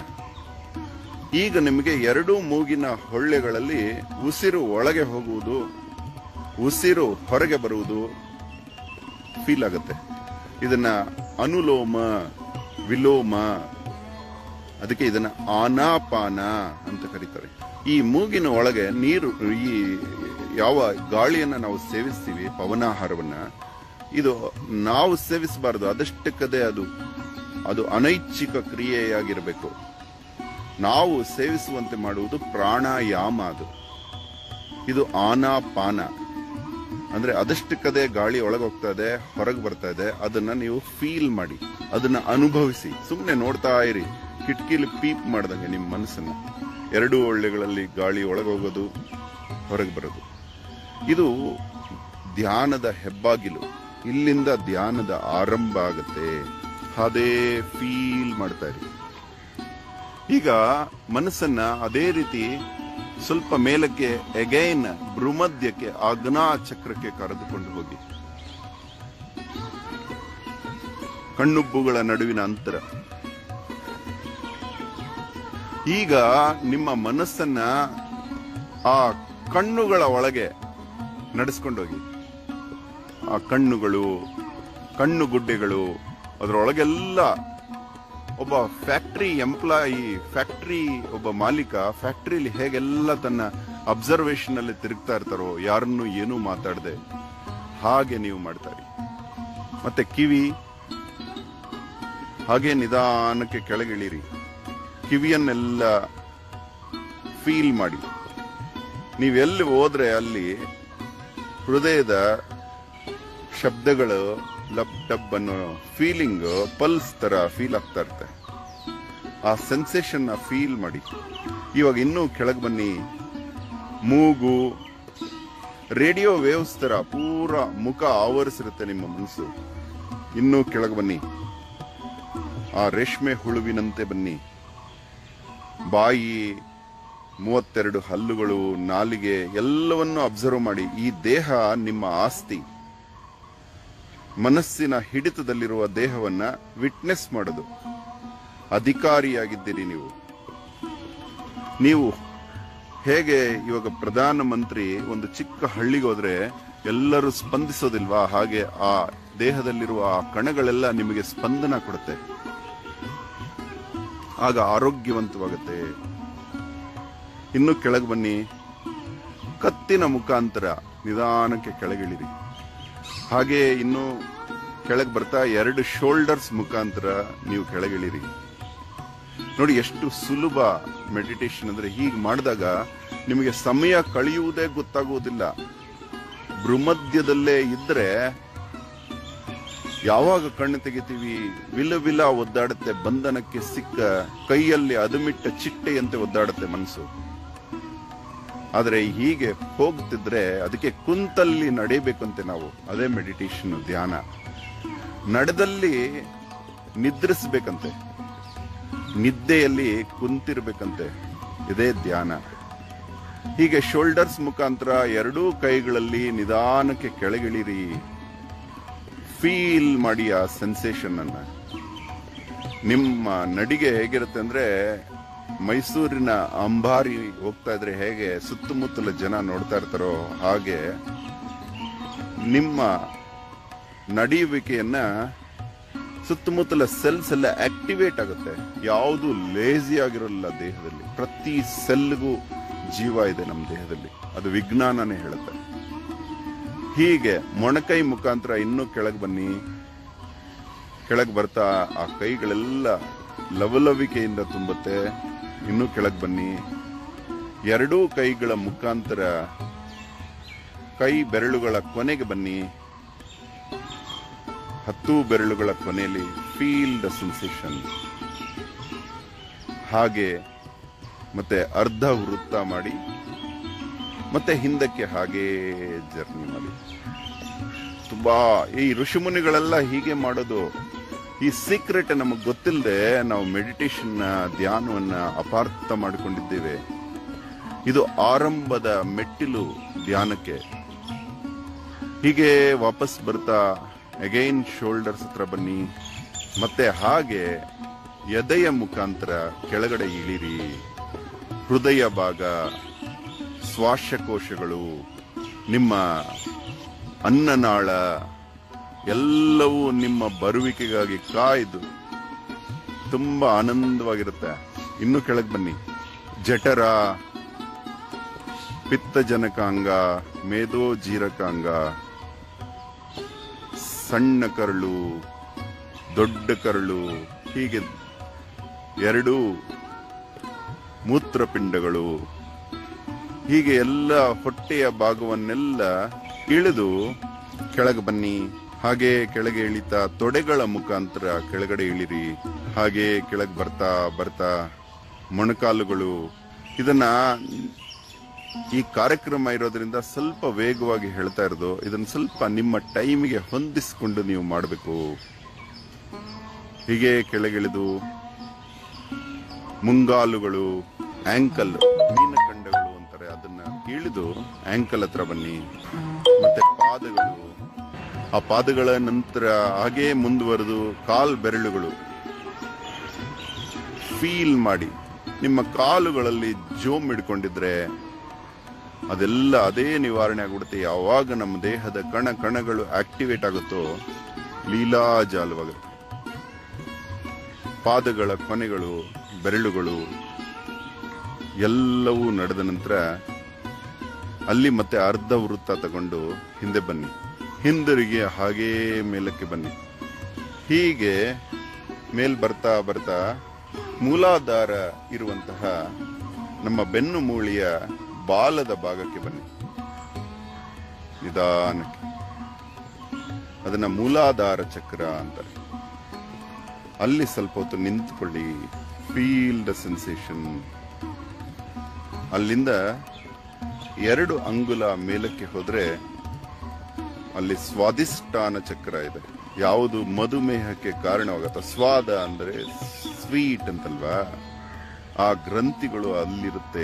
ಈಗ ನಿಮಗೆ ಎರಡೂ ಮೂಗಿನ ಹೊಳ್ಳೆಗಳಲ್ಲಿ ಉಸಿರು ಒಳಗೆ ಹೋಗುವುದು ಉಸಿರು ಹೊರಗೆ ಬರುವುದು ಫೀಲ್ ಆಗುತ್ತೆ ಇದನ್ನ ಅನುಲೋಮ ವಿಲೋಮ ಅದಕ್ಕೆ ಇದನ್ನ ಆನಾಪಾನ ಅಂತ ಕರೀತಾರೆ ಈ ಮೂಗಿನ ಒಳಗೆ ನೀರು ಈ ಯಾವ ಗಾಳಿಯನ್ನ ನಾವು ಸೇವಿಸ್ತೀವಿ ಪವನಾಹಾರವನ್ನ ಇದು ನಾವು ಸೇವಿಸಬಾರದು ಅದಷ್ಟಕ್ಕದೇ ಅದು ಅದು ಅನೈಚ್ಛಿಕ ಕ್ರಿಯೆಯಾಗಿರಬೇಕು ನಾವು ಸೇವಿಸುವಂತೆ ಮಾಡುವುದು ಪ್ರಾಣಾಯಾಮ ಅದು ಇದು ಆನಾಪಾನ ಅಂದ್ರೆ ಅದಷ್ಟಕ್ಕದೇ ಗಾಳಿ ಒಳಗೆ ಹೋಗ್ತಾ ಇದೆ ಹೊರಗೆ ಬರ್ತಾ ಇದೆ ಅದನ್ನ ನೀವು ಫೀಲ್ ಮಾಡಿ ಅದನ್ನ ಅನುಭವಿಸಿ ಸುಮ್ಮನೆ ನೋಡ್ತಾ ಇರಿ ಕಿಟಕಿಲಿ ಪೀಪ್ ಮಾಡ್ದಂಗೆ ನಿಮ್ಮ ಮನಸ್ಸನ್ನ ಎರಡೂ ಒಳ್ಳೆಗಳಲ್ಲಿ ಗಾಳಿ ಒಳಗೆ ಹೋಗೋದು ಹೊರಗೆ ಬರೋದು ಇದು ಧ್ಯಾನದ ಹೆಬ್ಬಾಗಿಲು ಇಲ್ಲಿಂದ ಧ್ಯಾನದ ಆರಂಭ ಆಗುತ್ತೆ ಅದೇ ಫೀಲ್ ಮಾಡ್ತಾ ಇರಿ ಈಗ ಮನಸ್ಸನ್ನ ಅದೇ ರೀತಿ ಸ್ವಲ್ಪ ಮೇಲಕ್ಕೆ ಎಗೈನ್ ಭ್ರಮಧ್ಯಕ್ಕೆ ಆಜ್ಞಾ ಚಕ್ರಕ್ಕೆ ಕರೆದುಕೊಂಡು ಹೋಗಿ ಕಣ್ಣುಬ್ಬುಗಳ ನಡುವಿನ ಅಂತರ ಈಗ ನಿಮ್ಮ ಮನಸ್ಸನ್ನ ಆ ಕಣ್ಣುಗಳ ಒಳಗೆ ನಡೆಸ್ಕೊಂಡೋಗಿ ಆ ಕಣ್ಣುಗಳು ಕಣ್ಣು ಗುಡ್ಡೆಗಳು ಅದರೊಳಗೆಲ್ಲ ಒಬ್ಬ ಫ್ಯಾಕ್ಟರಿ ಎಂಪ್ಲಾಯಿ ಫ್ಯಾಕ್ಟರಿ ಒಬ್ಬ ಮಾಲೀಕ ಫ್ಯಾಕ್ಟರಿಲಿ ಹೇಗೆಲ್ಲ ತನ್ನ ಅಬ್ಸರ್ವೇಷನ್ ಅಲ್ಲಿ ತಿರುಗ್ತಾ ಇರ್ತಾರೋ ಯಾರನ್ನು ಏನೂ ಮಾತಾಡದೆ ಹಾಗೆ ನೀವು ಮಾಡ್ತಾರೆ ಮತ್ತೆ ಕಿವಿ ಹಾಗೆ ನಿಧಾನಕ್ಕೆ ಕೆಳಗಿಳಿರಿ ಕಿವಿಯನ್ನೆಲ್ಲ ಫೀಲ್ ಮಾಡಿ ನೀವೆಲ್ಲಿ ಹೋದ್ರೆ ಅಲ್ಲಿ ಹೃದಯದ ಶಬ್ದಗಳು ಲಬ್ ಡಬ್ ಅನ್ನೋ ಫೀಲಿಂಗ್ ಪಲ್ಸ್ ತರ ಫೀಲ್ ಆಗ್ತಾ ಇರುತ್ತೆ ಆ ಸೆನ್ಸೇಷನ್ ಫೀಲ್ ಮಾಡಿ ಇವಾಗ ಇನ್ನೂ ಕೆಳಗೆ ಬನ್ನಿ ಮೂಗು ರೇಡಿಯೋ ವೇವ್ಸ್ ತರ ಪೂರ ಮುಖ ಆವರಿಸಿರುತ್ತೆ ನಿಮ್ಮ ಮನಸ್ಸು ಇನ್ನೂ ಕೆಳಗೆ ಬನ್ನಿ ಆ ರೇಷ್ಮೆ ಹುಳುವಿನಂತೆ ಬನ್ನಿ ಬಾಯಿ ಮೂವತ್ತೆರಡು ಹಲ್ಲುಗಳು ನಾಲಿಗೆ ಎಲ್ಲವನ್ನು ಅಬ್ಸರ್ವ್ ಮಾಡಿ ಈ ದೇಹ ನಿಮ್ಮ ಆಸ್ತಿ ಮನಸ್ಸಿನ ಹಿಡಿತದಲ್ಲಿರುವ ದೇಹವನ್ನ ವಿಟ್ನೆಸ್ ಮಾಡೋದು ಅಧಿಕಾರಿಯಾಗಿದ್ದೀರಿ ನೀವು ನೀವು ಹೇಗೆ ಇವಾಗ ಪ್ರಧಾನ ಮಂತ್ರಿ ಒಂದು ಚಿಕ್ಕ ಹಳ್ಳಿಗೆ ಹೋದ್ರೆ ಎಲ್ಲರೂ ಸ್ಪಂದಿಸೋದಿಲ್ವಾ ಹಾಗೆ ಆ ದೇಹದಲ್ಲಿರುವ ಆ ಕಣಗಳೆಲ್ಲ ನಿಮಗೆ ಸ್ಪಂದನ ಕೊಡುತ್ತೆ ಆಗ ಆರೋಗ್ಯವಂತವಾಗುತ್ತೆ ಇನ್ನು ಕೆಳಗೆ ಬನ್ನಿ ಕತ್ತಿನ ಮುಖಾಂತರ ನಿಧಾನಕ್ಕೆ ಕೆಳಗಿಳಿರಿ ಹಾಗೆ ಇನ್ನು ಕೆಳಗೆ ಬರ್ತಾ ಎರಡು ಶೋಲ್ಡರ್ಸ್ ಮುಖಾಂತರ ನೀವು ಕೆಳಗಿಳಿರಿ ನೋಡಿ ಎಷ್ಟು ಸುಲಭ ಮೆಡಿಟೇಷನ್ ಅಂದ್ರೆ ಹೀಗೆ ಮಾಡಿದಾಗ ನಿಮಗೆ ಸಮಯ ಕಳೆಯುವುದೇ ಗೊತ್ತಾಗುವುದಿಲ್ಲ ಭ್ರಮಧ್ಯದಲ್ಲೇ ಇದ್ರೆ ಯಾವಾಗ ಕಣ್ಣು ತೆಗಿತೀವಿ ವಿಲ ವಿಲ ಒದ್ದಾಡುತ್ತೆ ಬಂಧನಕ್ಕೆ ಸಿಕ್ಕ ಕೈಯಲ್ಲಿ ಅದುಮಿಟ್ಟ ಚಿಟ್ಟೆಯಂತೆ ಒದ್ದಾಡುತ್ತೆ ಮನಸ್ಸು ಆದ್ರೆ ಹೀಗೆ ಹೋಗ್ತಿದ್ರೆ ಅದಕ್ಕೆ ಕುಂತಲ್ಲಿ ನಡಿಬೇಕಂತೆ ನಾವು ಅದೇ ಮೆಡಿಟೇಷನ್ ಧ್ಯಾನ ನಡೆದಲ್ಲಿ ನಿದ್ರಿಸ್ಬೇಕಂತೆ ನಿದ್ದೆಯಲ್ಲಿ ಕುಂತಿರ್ಬೇಕಂತೆ ಇದೇ ಧ್ಯಾನ ಹೀಗೆ ಶೋಲ್ಡರ್ಸ್ ಮುಖಾಂತರ ಎರಡೂ ಕೈಗಳಲ್ಲಿ ನಿಧಾನಕ್ಕೆ ಕೆಳಗಿಳಿರಿ ಫೀಲ್ ಮಾಡಿ ಆ ಸೆನ್ಸೇಷನ್ ಅನ್ನ ನಿಮ್ಮ ನಡಿಗೆ ಹೇಗಿರುತ್ತೆ ಅಂದ್ರೆ ಮೈಸೂರಿನ ಅಂಬಾರಿ ಹೋಗ್ತಾ ಇದ್ರೆ ಹೇಗೆ ಸುತ್ತಮುತ್ತಲ ಜನ ನೋಡ್ತಾ ಇರ್ತಾರೋ ಹಾಗೆ ನಿಮ್ಮ ನಡೆಯುವಿಕೆಯನ್ನ ಸುತ್ತಮುತ್ತಲ ಸೆಲ್ಸ್ ಎಲ್ಲ ಆಕ್ಟಿವೇಟ್ ಆಗುತ್ತೆ ಯಾವುದು ಲೇಜಿ ಆಗಿರೋಲ್ಲ ದೇಹದಲ್ಲಿ ಪ್ರತಿ ಸೆಲ್ಗೂ ಜೀವ ಇದೆ ನಮ್ಮ ದೇಹದಲ್ಲಿ ಅದು ವಿಜ್ಞಾನನೇ ಹೇಳುತ್ತೆ ಹೀಗೆ ಮೊಣಕೈ ಮುಖಾಂತರ ಇನ್ನೂ ಕೆಳಗೆ ಬನ್ನಿ ಕೆಳಗೆ ಬರ್ತಾ ಆ ಕೈಗಳೆಲ್ಲ ಲವಲವಿಕೆಯಿಂದ ತುಂಬುತ್ತೆ ಇನ್ನೂ ಕೆಳಗೆ ಬನ್ನಿ ಎರಡೂ ಕೈಗಳ ಮುಖಾಂತರ ಕೈ ಬೆರಳುಗಳ ಕೊನೆಗೆ ಬನ್ನಿ ಹತ್ತು ಬೆರಳುಗಳ ಕೊನೆಯಲ್ಲಿ ಫೀಲ್ ದ ಸೆನ್ಸೇಷನ್ ಹಾಗೆ ಮತ್ತೆ ಅರ್ಧ ವೃತ್ತ ಮಾಡಿ ಮತ್ತೆ ಹಿಂದಕ್ಕೆ ಹಾಗೇ ಜರ್ನಿ ಮಾಡಿ ತುಂಬಾ ಈ ಋಷಿಮುನಿಗಳೆಲ್ಲ ಹೀಗೆ ಮಾಡೋದು ಈ ಸೀಕ್ರೆಟ್ ನಮಗೆ ಗೊತ್ತಿಲ್ಲದೆ ನಾವು ಮೆಡಿಟೇಷನ್ ಧ್ಯಾನವನ್ನ ಅಪಾರ್ಥ ಮಾಡಿಕೊಂಡಿದ್ದೇವೆ ಇದು ಆರಂಭದ ಮೆಟ್ಟಿಲು ಧ್ಯಾನಕ್ಕೆ ಹೀಗೆ ವಾಪಸ್ ಬರ್ತಾ ಅಗೈನ್ ಶೋಲ್ಡರ್ಸ್ ಹತ್ರ ಬನ್ನಿ ಮತ್ತೆ ಹಾಗೆ ಎದೆಯ ಮುಖಾಂತರ ಕೆಳಗಡೆ ಇಳಿರಿ ಹೃದಯ ಭಾಗ ಶ್ವಾಸಕೋಶಗಳು ನಿಮ್ಮ ಅನ್ನನಾಳ ಎಲ್ಲವೂ ನಿಮ್ಮ ಬರುವಿಕೆಗಾಗಿ ಕಾಯ್ದು ತುಂಬಾ ಆನಂದವಾಗಿರುತ್ತೆ ಇನ್ನು ಕೆಳಗೆ ಬನ್ನಿ ಜಠರ ಪಿತ್ತಜನಕಾಂಗ ಮೇದೋ ಜೀರಕಾಂಗ ಸಣ್ಣ ಕರಳು ದೊಡ್ಡ ಕರಳು ಹೀಗೆ ಎರಡು ಮೂತ್ರಪಿಂಡಗಳು ಹೀಗೆ ಎಲ್ಲ ಹೊಟ್ಟೆಯ ಭಾಗವನ್ನೆಲ್ಲ ಇಳಿದು ಕೆಳಗೆ ಬನ್ನಿ ಹಾಗೆ ಕೆಳಗೆ ಇಳಿತಾ ತೊಡೆಗಳ ಮುಖಾಂತರ ಕೆಳಗಡೆ ಇಳಿರಿ ಹಾಗೆ ಕೆಳಗೆ ಬರ್ತಾ ಬರ್ತಾ ಮೊಣಕಾಲುಗಳು ಇದನ್ನ ಈ ಕಾರ್ಯಕ್ರಮ ಇರೋದ್ರಿಂದ ಸ್ವಲ್ಪ ವೇಗವಾಗಿ ಹೇಳ್ತಾ ಇರೋದು ಇದನ್ನ ಸ್ವಲ್ಪ ನಿಮ್ಮ ಟೈಮಿಗೆ ಹೊಂದಿಸಿಕೊಂಡು ನೀವು ಮಾಡಬೇಕು ಹೀಗೆ ಕೆಳಗಿಳಿದು ಮುಂಗಾಲುಗಳು ಆಂಕಲ್ ಮೀನಖಂಡಗಳು ಅಂತಾರೆ ಅದನ್ನ ಇಳಿದು ಆಂಕಲ್ ಹತ್ರ ಬನ್ನಿ ಮತ್ತೆ ಪಾದಗಳು ಆ ಪಾದಗಳ ನಂತರ ಹಾಗೆ ಮುಂದುವರೆದು ಕಾಲ್ ಬೆರಳುಗಳು ಫೀಲ್ ಮಾಡಿ ನಿಮ್ಮ ಕಾಲುಗಳಲ್ಲಿ ಜೋಮ್ ಹಿಡ್ಕೊಂಡಿದ್ರೆ ಅದೆಲ್ಲ ಅದೇ ನಿವಾರಣೆ ಆಗ್ಬಿಡುತ್ತೆ ಯಾವಾಗ ನಮ್ಮ ದೇಹದ ಕಣ ಕಣಗಳು ಆಕ್ಟಿವೇಟ್ ಆಗುತ್ತೋ ಲೀಲಾಜಾಲವಾಗುತ್ತೆ ಪಾದಗಳ ಕೊನೆಗಳು ಬೆರಳುಗಳು ಎಲ್ಲವೂ ನಡೆದ ನಂತರ ಅಲ್ಲಿ ಮತ್ತೆ ಅರ್ಧ ವೃತ್ತ ತಗೊಂಡು ಹಿಂದೆ ಬನ್ನಿ ಹಿಂದಿರುಗಿ ಹಾಗೇ ಮೇಲಕ್ಕೆ ಬನ್ನಿ ಹೀಗೆ ಮೇಲ್ ಬರ್ತಾ ಬರ್ತಾ ಮೂಲಾಧಾರ ಇರುವಂತಹ ನಮ್ಮ ಬೆನ್ನು ಮೂಳೆಯ ಬಾಲದ ಭಾಗಕ್ಕೆ ಬನ್ನಿ ನಿಧಾನಕ್ಕೆ ಅದನ್ನ ಮೂಲಾಧಾರ ಚಕ್ರ ಅಂತಾರೆ ಅಲ್ಲಿ ಸ್ವಲ್ಪ ಹೊತ್ತು ನಿಂತ್ಕೊಳ್ಳಿ ಫೀಲ್ ದ ಸೆನ್ಸೇಷನ್ ಅಲ್ಲಿಂದ ಎರಡು ಅಂಗುಲ ಮೇಲಕ್ಕೆ ಹೋದ್ರೆ ಅಲ್ಲಿ ಸ್ವಾದಿಷ್ಟಾನ ಚಕ್ರ ಇದೆ ಯಾವುದು ಮಧುಮೇಹಕ್ಕೆ ಕಾರಣವಾಗತ್ತ ಸ್ವಾದ ಅಂದ್ರೆ ಸ್ವೀಟ್ ಅಂತಲ್ವಾ ಆ ಗ್ರಂಥಿಗಳು ಅಲ್ಲಿರುತ್ತೆ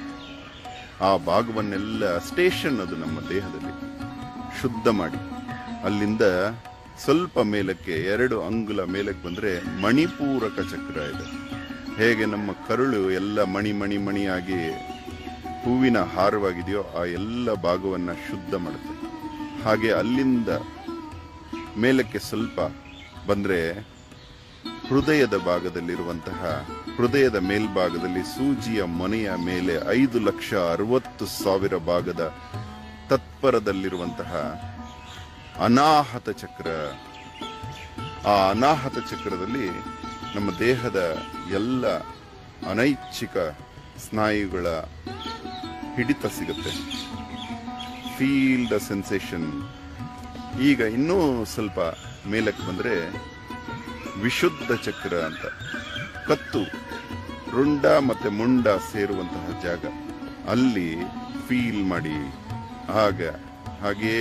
ಆ ಭಾಗವನ್ನೆಲ್ಲ ಸ್ಟೇಷನ್ ಅದು ನಮ್ಮ ದೇಹದಲ್ಲಿ ಶುದ್ಧ ಮಾಡಿ ಅಲ್ಲಿಂದ ಸ್ವಲ್ಪ ಮೇಲಕ್ಕೆ ಎರಡು ಅಂಗುಲ ಮೇಲಕ್ಕೆ ಬಂದ್ರೆ ಮಣಿಪೂರಕ ಚಕ್ರ ಇದೆ ಹೇಗೆ ನಮ್ಮ ಕರುಳು ಎಲ್ಲ ಮಣಿ ಮಣಿ ಮಣಿಯಾಗಿ ಹೂವಿನ ಹಾರವಾಗಿದೆಯೋ ಆ ಎಲ್ಲ ಭಾಗವನ್ನ ಶುದ್ಧ ಮಾಡುತ್ತೆ ಹಾಗೆ ಅಲ್ಲಿಂದ ಮೇಲಕ್ಕೆ ಸ್ವಲ್ಪ ಬಂದ್ರೆ ಹೃದಯದ ಭಾಗದಲ್ಲಿರುವಂತಹ ಹೃದಯದ ಮೇಲ್ಭಾಗದಲ್ಲಿ ಸೂಜಿಯ ಮೊನೆಯ ಮೇಲೆ ಐದು ಲಕ್ಷ ಅರವತ್ತು ಸಾವಿರ ಭಾಗದ ತತ್ಪರದಲ್ಲಿರುವಂತಹ ಅನಾಹತ ಚಕ್ರ ಆ ಅನಾಹತ ಚಕ್ರದಲ್ಲಿ ನಮ್ಮ ದೇಹದ ಎಲ್ಲ ಅನೈಚ್ಛಿಕ ಸ್ನಾಯುಗಳ ಹಿಡಿತ ಸಿಗುತ್ತೆ ಫೀಲ್ ದ ಸೆನ್ಸೇಷನ್ ಈಗ ಇನ್ನೂ ಸ್ವಲ್ಪ ಮೇಲಕ್ಕೆ ಬಂದ್ರೆ ವಿಶುದ್ಧ ಚಕ್ರ ಅಂತ ಕತ್ತು ರುಂಡ ಮತ್ತೆ ಮುಂಡ ಸೇರುವಂತಹ ಜಾಗ ಅಲ್ಲಿ ಫೀಲ್ ಮಾಡಿ ಆಗ ಹಾಗೇ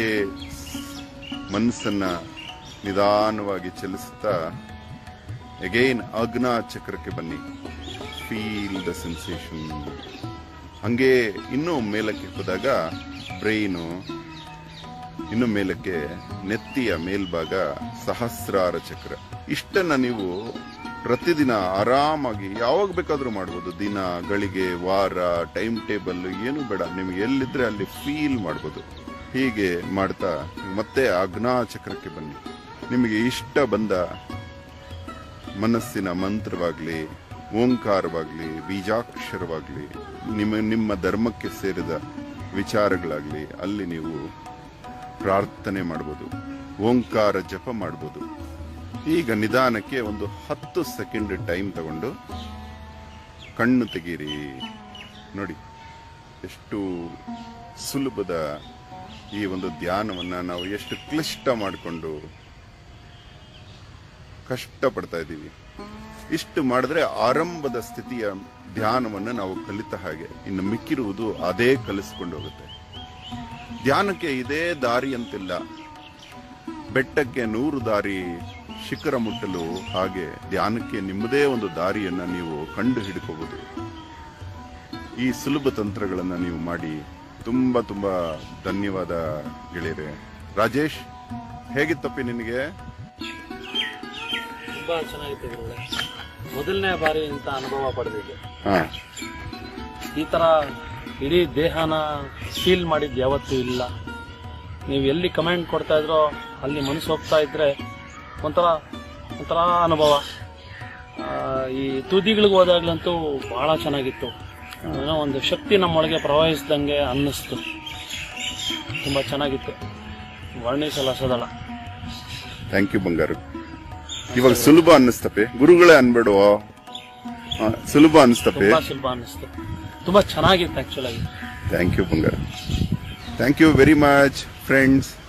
ಮನಸ್ಸನ್ನ ನಿಧಾನವಾಗಿ ಚಲಿಸುತ್ತಾ ಅಗೈನ್ ಅಗ್ನ ಚಕ್ರಕ್ಕೆ ಬನ್ನಿ ಫೀಲ್ ದ ಸೆನ್ಸೇಷನ್ ಹಂಗೆ ಇನ್ನೂ ಮೇಲಕ್ಕೆ ಹೋದಾಗ ಬ್ರೈನು ಇನ್ನು ಮೇಲಕ್ಕೆ ನೆತ್ತಿಯ ಮೇಲ್ಭಾಗ ಸಹಸ್ರಾರ ಚಕ್ರ ಇಷ್ಟನ್ನ ನೀವು ಪ್ರತಿದಿನ ಆರಾಮಾಗಿ ಯಾವಾಗ ಬೇಕಾದ್ರೂ ಮಾಡ್ಬೋದು ದಿನ ಗಳಿಗೆ ವಾರ ಟೈಮ್ ಟೇಬಲ್ ಏನು ಬೇಡ ನಿಮ್ಗೆ ಎಲ್ಲಿದ್ರೆ ಅಲ್ಲಿ ಫೀಲ್ ಮಾಡ್ಬೋದು ಹೀಗೆ ಮಾಡ್ತಾ ಮತ್ತೆ ಅಗ್ನಾ ಚಕ್ರಕ್ಕೆ ಬನ್ನಿ ನಿಮಗೆ ಇಷ್ಟ ಬಂದ ಮನಸ್ಸಿನ ಮಂತ್ರವಾಗ್ಲಿ ಓಂಕಾರವಾಗ್ಲಿ ಬೀಜಾಕ್ಷರವಾಗ್ಲಿ ನಿಮ್ಮ ನಿಮ್ಮ ಧರ್ಮಕ್ಕೆ ಸೇರಿದ ವಿಚಾರಗಳಾಗ್ಲಿ ಅಲ್ಲಿ ನೀವು ಪ್ರಾರ್ಥನೆ ಮಾಡ್ಬೋದು ಓಂಕಾರ ಜಪ ಮಾಡ್ಬೋದು ಈಗ ನಿಧಾನಕ್ಕೆ ಒಂದು ಹತ್ತು ಸೆಕೆಂಡ್ ಟೈಮ್ ತಗೊಂಡು ಕಣ್ಣು ತೆಗೀರಿ ನೋಡಿ ಎಷ್ಟು ಸುಲಭದ ಈ ಒಂದು ಧ್ಯಾನವನ್ನ ನಾವು ಎಷ್ಟು ಕ್ಲಿಷ್ಟ ಮಾಡಿಕೊಂಡು ಕಷ್ಟಪಡ್ತಾ ಇದ್ದೀವಿ ಇಷ್ಟು ಮಾಡಿದ್ರೆ ಆರಂಭದ ಸ್ಥಿತಿಯ ಧ್ಯಾನವನ್ನು ನಾವು ಕಲಿತ ಹಾಗೆ ಇನ್ನು ಮಿಕ್ಕಿರುವುದು ಅದೇ ಕಲಿಸ್ಕೊಂಡು ಹೋಗುತ್ತೆ ಧ್ಯಾನಕ್ಕೆ ಇದೇ ದಾರಿ ಅಂತಿಲ್ಲ ಬೆಟ್ಟಕ್ಕೆ ನೂರು ದಾರಿ ಶಿಖರ ಮುಟ್ಟಲು ಹಾಗೆ ಧ್ಯಾನಕ್ಕೆ ನಿಮ್ಮದೇ ಒಂದು ದಾರಿಯನ್ನ ನೀವು ಕಂಡು ಹಿಡ್ಕೋಬಹುದು ಈ ಸುಲಭ ತಂತ್ರಗಳನ್ನ ನೀವು ಮಾಡಿ ತುಂಬಾ ತುಂಬಾ ಧನ್ಯವಾದ ಗೆಳೆಯರೆ ರಾಜೇಶ್ ಹೇಗಿತ್ತಪ್ಪಿ ನಿನಗೆ ತುಂಬಾ ಚೆನ್ನಾಗಿತ್ತು ಗುರುಗಳೇ ಮೊದಲನೇ ಬಾರಿ ಇಂಥ ಅನುಭವ ಪಡೆದಿದ್ದೆ ಹಾ ಈ ತರ ಇಡೀ ದೇಹನ ಫೀಲ್ ಮಾಡಿದ್ದು ಯಾವತ್ತೂ ಇಲ್ಲ ನೀವು ಎಲ್ಲಿ ಕಮೆಂಟ್ ಕೊಡ್ತಾ ಇದ್ರೋ ಅಲ್ಲಿ ಮನಸ್ಸು ಹೋಗ್ತಾ ಇದ್ರೆ ಒಂಥರ ಒಂಥರ ಅನುಭವ ಆ, ಈ ತುದಿಗಳಿಗೆ ಹೋದಾಗ್ಲಂತೂ ಬಹಳ ಚೆನ್ನಾಗಿತ್ತು ಏನೋ ಒಂದು ಶಕ್ತಿ ನಮ್ಮೊಳಗೆ ಪ್ರವಹಿಸ್ದಂಗೆ ಅನ್ನಿಸ್ತು ತುಂಬಾ ಚೆನ್ನಾಗಿತ್ತು ವರ್ಣಿಸಲು ಅಸದಲ್ಲ ಥ್ಯಾಂಕ್ ಯು ಬಂಗಾರು ಇವಾಗ ಸುಲಭ ಅನ್ನಿಸ್ತಪ್ಪೆ ಗುರುಗಳೇ ಅನ್ಬೇಡುವ ಆ, ಸುಲಭ ಅನಿಸ್ತಪ್ಪೆ ತುಂಬಾ ಸುಲಭ ಅನ್ನಿಸ್ತು ತುಂಬಾ ಚೆನ್ನಾಗಿತ್ತು ಆಕ್ಚುಲ್ ಆಗಿ ಥ್ಯಾಂಕ್ ಯು ಬಂಗಾರ thank you very much friends